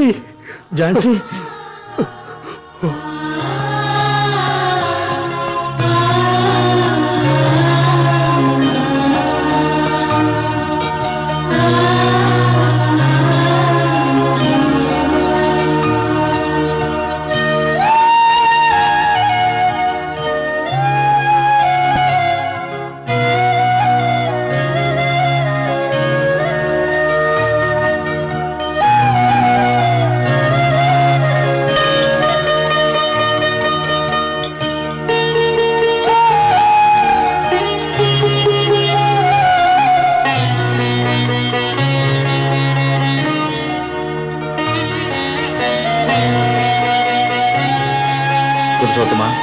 ஜான்சி புருஷோத்தமா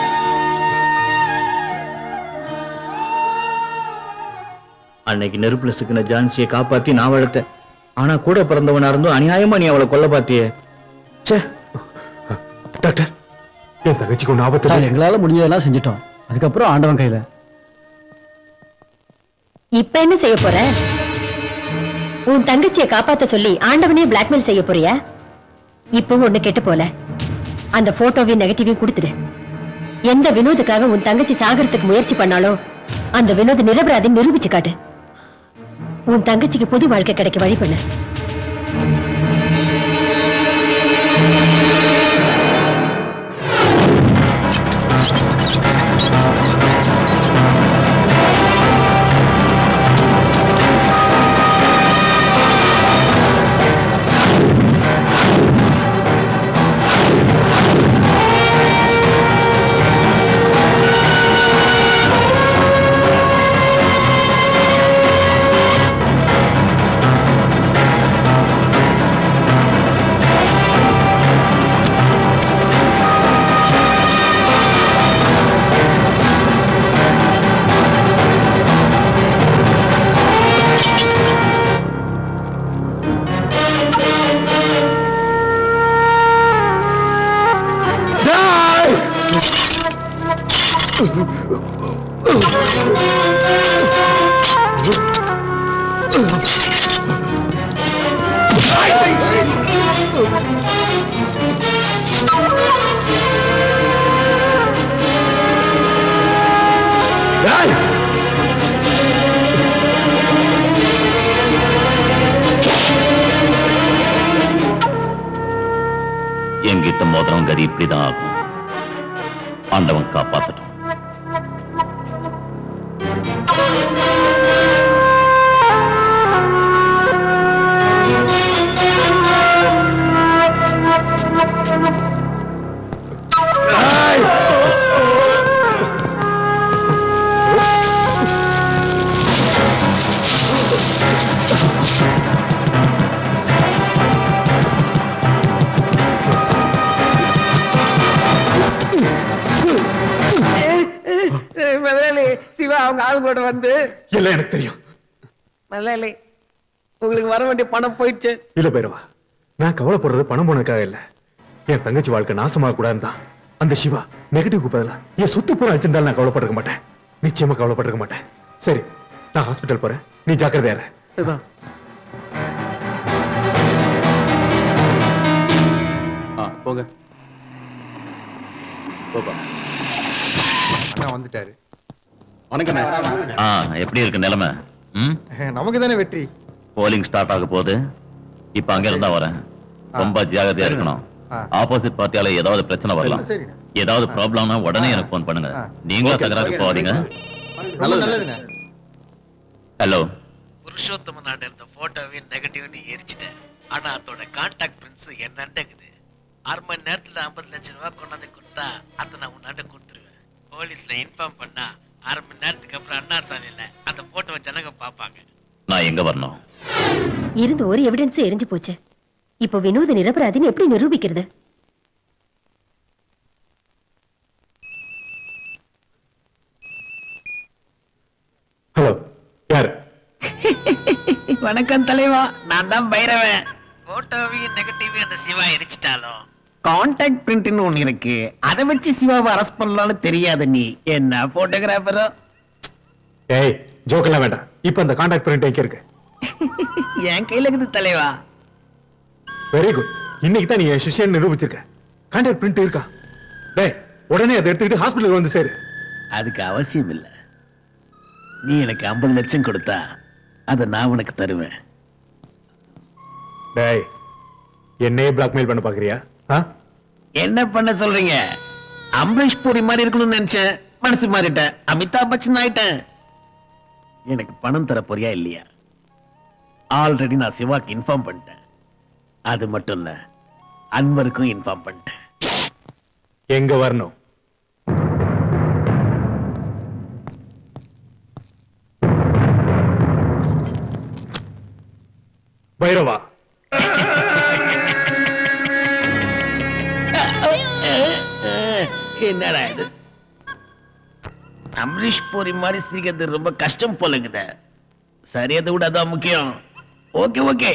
அன்னைக்கு நெருப்புல சிக்கின ஜான்சியை காப்பாத்தி நான் வளர்த்தேன் ஆனா கூட பிறந்தவனா இருந்தும் அநியாயமா நீ அவளை கொல்ல பாத்தியே ச்சே டாக்டர் என் தங்கச்சிக்கு ஒன்று ஆபத்து சார் இல்லை. எங்களால முடிஞ்சதெல்லாம் செஞ்சுட்டோம் அதுக்கப்புறம் ஆண்டவன் கையில இப்ப என்ன செய்ய போற உன் தங்கச்சியை காப்பாத்த சொல்லி ஆண்டவனே பிளாக்மெயில் செய்ய போறியா இப்போ ஒண்ணு கெட்டு போல அந்த போட்டோவையும் நெகட்டிவையும் கொடுத்துடு எந்த வினோதுக்காக உன் தங்கச்சி சாகறதுக்கு முயற்சி பண்ணாலோ அந்த வினோத் நிரபராதி நிரூபிச்சு காட்டு உன் தங்கச்சிக்கு புது வாழ்க்கை கிடைக்க வழி பண்ணு என்கிட்ட மோதிரம் கதி இப்படிதான் ஆகும் ஆண்டவன் காப்பாத்தட்டும் முதலாளி சிவா அவங்க ஆளுங்களோட வந்து எல்லாம் எனக்கு தெரியும் முதலாளி உங்களுக்கு வர வேண்டிய பணம் போயிடுச்சு இல்ல பைரவா நான் கவலைப்படுறது பணம் போனதுக்காக இல்ல என் தங்கச்சி வாழ்க்கை நாசமாக கூடாதுன்னு தான் அந்த சிவா நெகட்டிவ்க்கு பதிலா என் சொத்து பூரா அழிச்சிருந்தாலும் நான் கவலைப்பட்டிருக்க மாட்டேன் நிச்சயமா கவலைப்பட்டிருக்க மாட்டேன் சரி நான் ஹாஸ்பிட்டல் போறேன் நீ ஜாக்கிரதையா இரு. சிவா போங்க போப்பா அண்ணா வந்துட்டாரு வணக்கம் ஆ எப்படி இருக்கு நிலைமை ம் நமக்கு தானே வெற்றி போலிங் ஸ்டார்ட் ஆக போகுது இப்ப அங்க இருந்தா வரேன் ரொம்ப ஜாகிரதையா இருக்கணும் ஆ. ஆப்போசிட் பார்ட்டியால ஏதாவது பிரச்சனை வரலாம் சரிண்ணா ஏதாவது ப்ராப்ளம்னா உடனே எனக்கு ஃபோன் பண்ணுங்க ஆ. நீங்களும் தகராறு போகாதீங்க ரொம்ப நல்லதுண்ணே ஹலோ புருஷோத்தம நாடு இருந்த போட்டோவையும் நெகட்டிவ்னு எரிச்சிட்டேன் ஆனா அதோட கான்டாக்ட் பிரின்ஸ் என்னண்டக்குது அரை மணி நேரத்துல ஐம்பது லட்சம் ரூபாய் கொண்டாந்து கொடுத்தா அதை நான் உன்னாண்ட கொடுத்துருவேன் போலீஸ்ல இன்ஃபார்ம் பண்ணா அரை மணி நேரத்துக்கு அப்புறம் அண்ணா சாலையில அந்த போட்டோவை ஜனங்க பார்ப்பாங்க நான் எங்க வரணும் இருந்து ஒரு எவிடன்ஸும் எரிஞ்சு போச்சு இப்போ வினோத நிரபராதின்னு எப்படி நிரூபிக்கிறது ஹலோ யாரு வணக்கம் தலைவா நான் தான் பைரவன் போட்டோவையும் நெகட்டிவ் அந்த சிவா எரிச்சிட்டாலும் கான்டாக்ட் பிரிண்ட்னு ஒண்ணு இருக்கு அதை வச்சு சிவாவை அரெஸ்ட் பண்ணலாம்னு தெரியாது நீ என்ன போட்டோகிராஃபரோ ஏய் ஜோக்கெல்லாம் வேண்டாம் இப்ப அந்த கான்டாக்ட் பிரிண்ட் எங்க இருக்கு என் கையில இருக்குது தலைவா வெரி குட் இன்னைக்கு தான் நீ என் சிஷ்யன் நிரூபிச்சிருக்க கான்டாக்ட் பிரிண்ட் இருக்கா டேய் உடனே அதை எடுத்துக்கிட்டு ஹாஸ்பிட்டலுக்கு வந்து சேரு அதுக்கு அவசியம் இல்ல நீ எனக்கு ஐம்பது லட்சம் கொடுத்தா அதை நான் உனக்கு தருவேன் டேய் என்னையே பிளாக்மெயில் பண்ண பாக்குறியா ஆ என்ன பண்ண சொல்றீங்க அம்பரீஷ் பூரி மாதிரி இருக்கணும்னு நினைச்சேன் மனசு மாறிட்டேன் அமிதாப் பச்சன் ஆயிட்டேன் எனக்கு பணம் தர போறியா இல்லையா ஆல்ரெடி நான் சிவாக்கு இன்ஃபார்ம் பண்ணிட்டேன் அது மட்டும் இல்ல அன்வருக்கும் இன்ஃபார்ம் பண்ணிட்டேன் எங்க வரணும் பைரவா என்னடா இது அமரீஷ் பூரி மாதிரி சிரிக்கிறது ரொம்ப கஷ்டம் போலங்குத சரி அதை விட அதான் முக்கியம் ஓகே ஓகே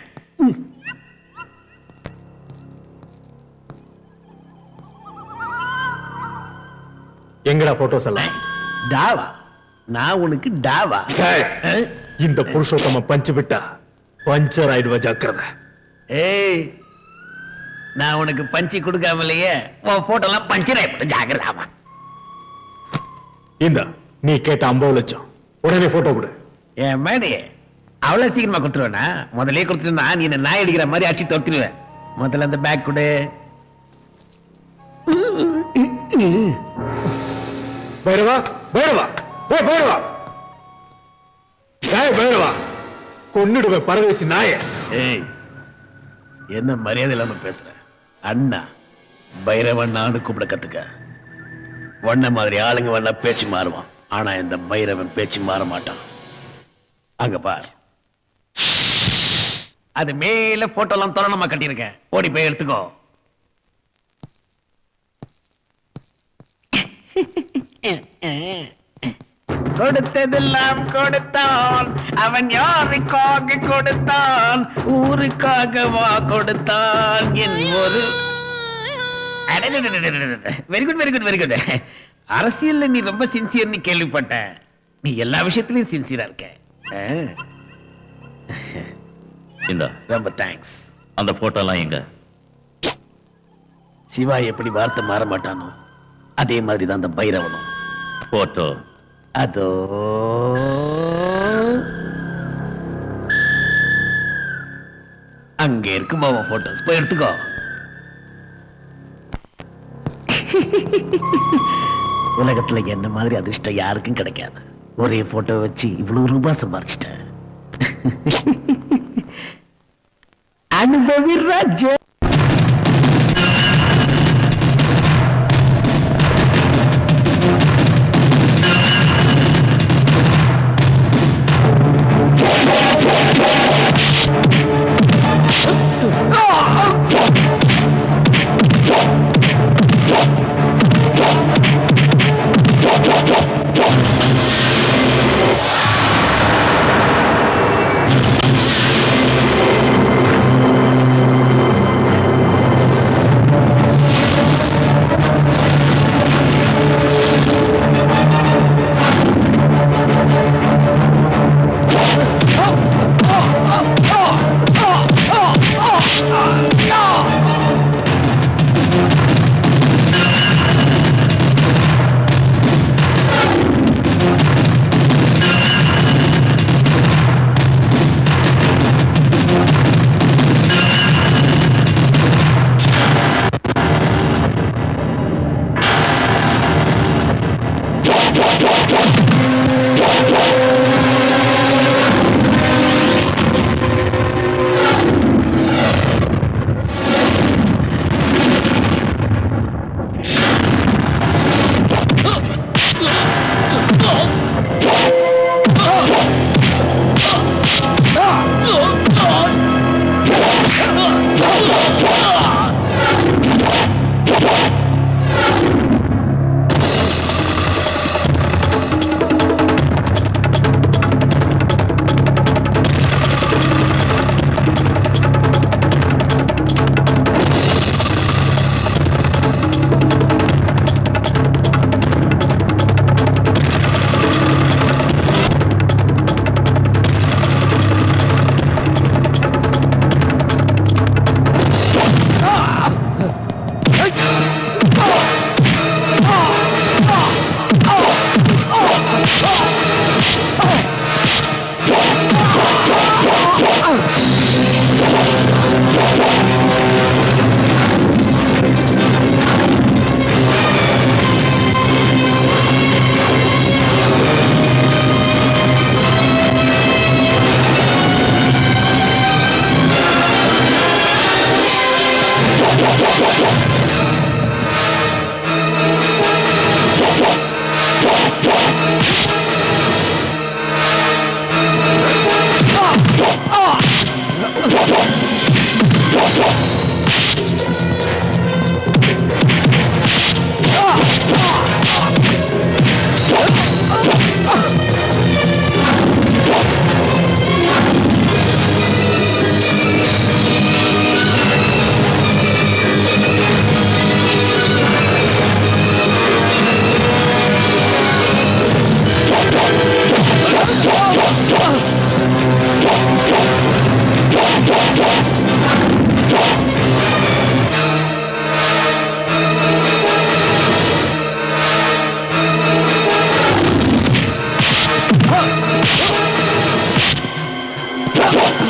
எங்கடா போட்டோஸ் எல்லாம் டாவா நான் உனக்கு டாவா டேய், இந்த புருஷோத்தம பஞ்சு விட்டா பஞ்சர் ஆயிடுவ ஜாக்கிரதை ஏய் நான் உனக்கு பஞ்சு கொடுக்காமலையே உன் போட்டோலாம் பஞ்சர் ஆயிப்படும் ஜாகிரதாமா இந்த நீ கேட்ட ஐம்பது லட்சம் உடனே போட்டோ கொடு என் மேடி அவ்வளவு சீக்கிரமா கொடுத்துருவேனா முதல்லயே கொடுத்துருந்தா நீ என்ன நாய் அடிக்கிற மாதிரி அடிச்சு துரத்திடுவேன் முதல்ல அந்த பேக் கொடு பைரவா பைரவா ஏய் பைரவா ஏய் பைரவா கொன்னுடுவேன் பரதேசி நாய ஏய் என்ன மரியாதை இல்லாம பேசுற அண்ணா பைரவண்ணான்னு கூப்பிட கத்துக்க வண்ண மாதிரி ஆளுங்க வண்ண பேச்சு மாறுவான் ஆனா இந்த பைரவன் பேச்சு மாற மாட்டான் அங்க பார் அது மேல போட்டோ எல்லாம் தோரணமா கட்டியிருக்கேன் ஓடி போய் எடுத்துக்கோ கொடுத்ததெல்லாம் கொடுத்தான் அவன் யாருக்காக கொடுத்தான் ஊருக்காகவா கொடுத்தான் என் ஒரு very good very good very good அரசியல்ல நீ ரொம்ப சின்சியர்னு கேள்விப்பட்டேன் நீ எல்லா விஷயத்திலயும் சின்சியரா இருக்க ஆ, இந்த ரொம்ப தேங்க்ஸ் அந்த போட்டோ எல்லாம் எங்க சிவா எப்படி வார்த்தை மாற மாட்டானோ அதே மாதிரி தான் அந்த பைரவனும் போட்டோ அதோ அங்க இருக்கும் அவன் போட்டோஸ் போய் எடுத்துக்கோ உலகத்துல என்ன மாதிரி அதிர்ஷ்டம் யாருக்கும் கிடைக்காது ஒரே போட்டோ வச்சு இவ்வளவு ரூபாய் சம்பாரிச்சிட்டேன் அனுபவி ராஜா அண்ணா